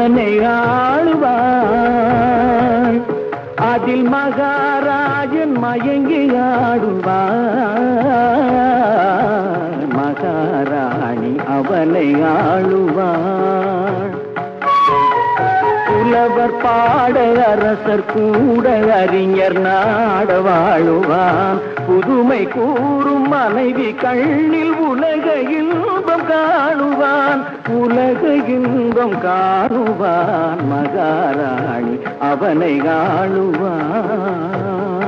அவனை ஆளுவான் அதில் மகாராஜன் மயங்கி ஆடுவான் மகாராணி அவனை ஆளுவான் புலவர் பாட அரசர் கூட அறிஞர் நாட வாழுவான் புதுமை கூறும் மனைவி கண்ணில் உலக இன்பம் காணுவான் உலக இன்பம் காணுவான் மகாராணி அவனை ஆளுவான்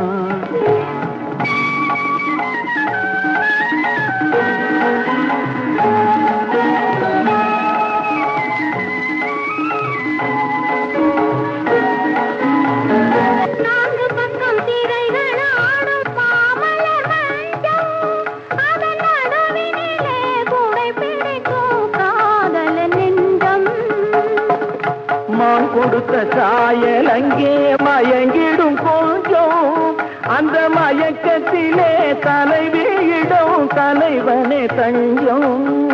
நான்கு பக்கம் திரைகளாடும் மாமலர் மஞ்சம் அதன் நடுவினிலே கூடை பிடிக்கும் காதலன் நெஞ்சம் மான் கொடுத்த சாயல் அங்கே மயங்கிடும் கொஞ்சம் அந்த மயக்கத்திலே தலைவியிடும் தலைவனே தஞ்சம்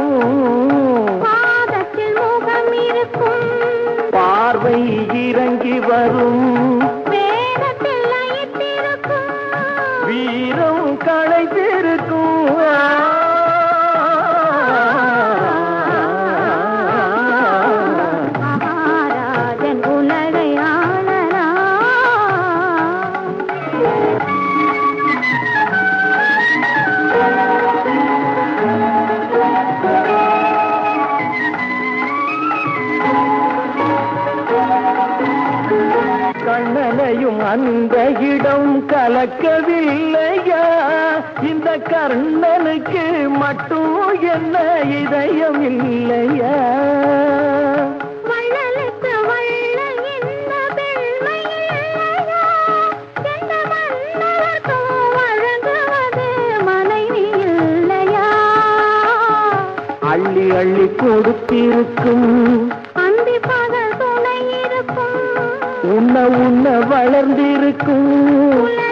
பாதத்தில் முகம் இருக்கும் பார்வை இறங்கி வரும் வேதத்தில் லயித்திருக்கும் வீரம் களைத்திருக்கும் மகாராஜன் உலகை ஆளலாம் கண்ணனையும் அந்த இடம் கலக்கவில்லையா இந்த கர்ணனுக்கு மட்டும் என்ன இதயம் இல்லையா வள்ளலுக்கு வள்ளல் என்ன பெண்மை இல்லையா? எந்த மன்னருக்கும் வழங்குவது மனைவி இல்லையா? அள்ளி அள்ளி கொடுத்திருக்கும் அந்தி பகல் துணை இருக்கும் உண்ண உண்ண வளர்ந்திருக்கும் உலக